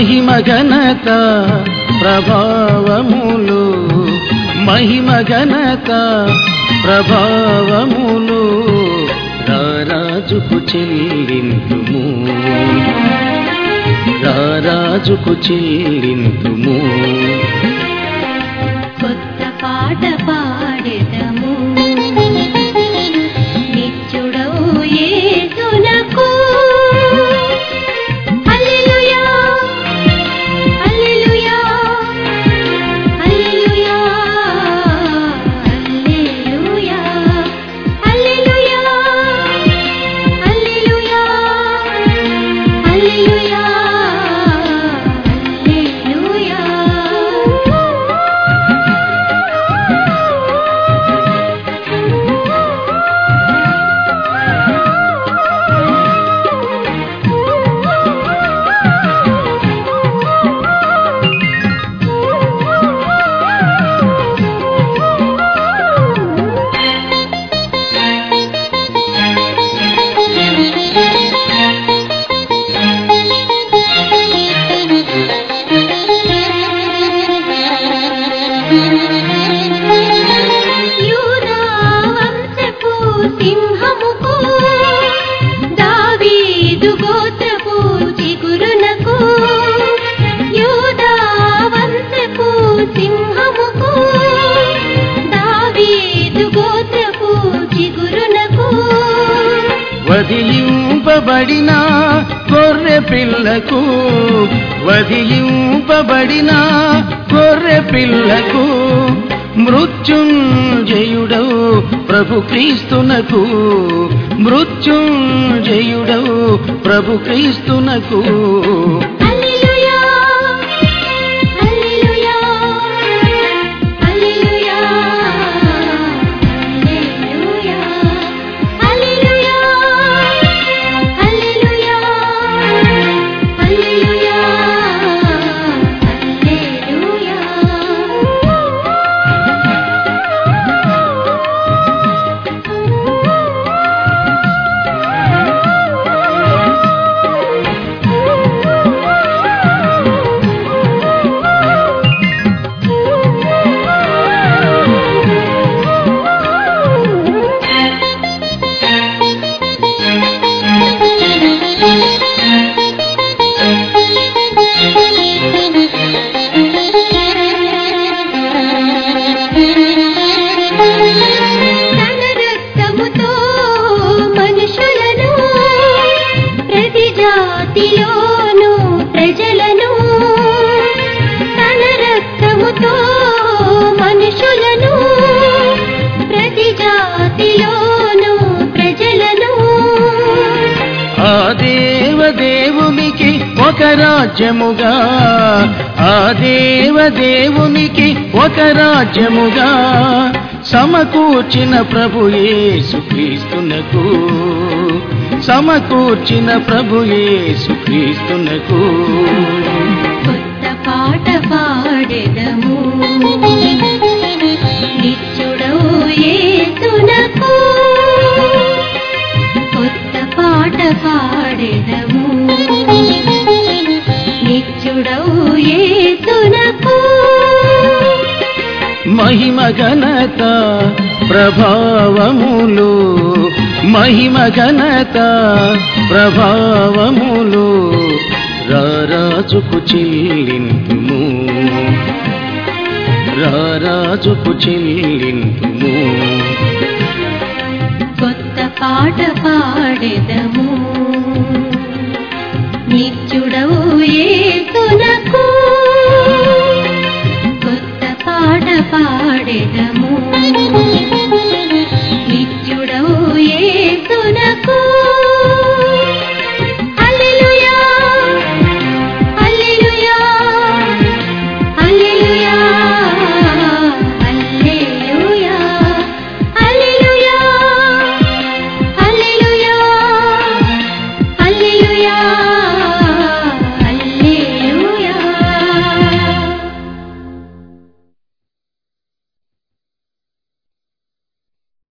మహిమ ఘనత ప్రభావములు మహిమ ఘనత ప్రభావములు రారాజుకు చెల్లింతుము రారాజుకు చెల్లింతుము కొత్త పాట పాడెదము నిత్యుడవు యేసునకు హల్లెలూయా హల్లెలూయా హల్లెలూయా హల్లెలూయా హల్లెలూయా హల్లెలూయా హల్లెలూయా యూదా వంశపు సింహముకు దావీదు గోత్రపు చిగురునకు యూదా వంశపు సింహముకు దావీదు గోత్రపు చిగురునకు వదిలింపబడిన గొర్రె పిల్లకు వదిలింపబడిన గొర్రె పిల్లకు మృత్యుంజయుడవు ప్రభు క్రీస్తునకు మృత్యుంజయుడవు ప్రభు క్రీస్తునకు హల్లెలూయా హల్లెలూయా హల్లెలూయా హల్లెలూయా హల్లెలూయా హల్లెలూయా హల్లెలూయా తన రక్తముతో మనుషులను ప్రతి జాతిలోను ప్రజలను తన రక్తముతో మనుషులను ప్రతి జాతిలోను ప్రజలను ఆ దేవదేవునికి ఒక రాజ్యముగా ఆ దేవదేవునికి ఒక రాజ్యముగా సమకూర్చిన ప్రభు యేసుక్రీస్తునకు సమకూర్చిన ప్రభు యేసుక్రీస్తునకు కొత్త పాట పాడెదము నిత్యుడవు యేసునకు కొత్త పాట పాడెదము నిత్యుడవు యేసునకు మహిమ ఘనత ప్రభావములు మహిమ ఘనత ప్రభావములు రారాజుకు చెల్లింతుము రారాజుకు చెల్లింతుము కొత్త పాట పాడెదము నిత్యుడవు యేసునకు కొత్త పాట పాడెదము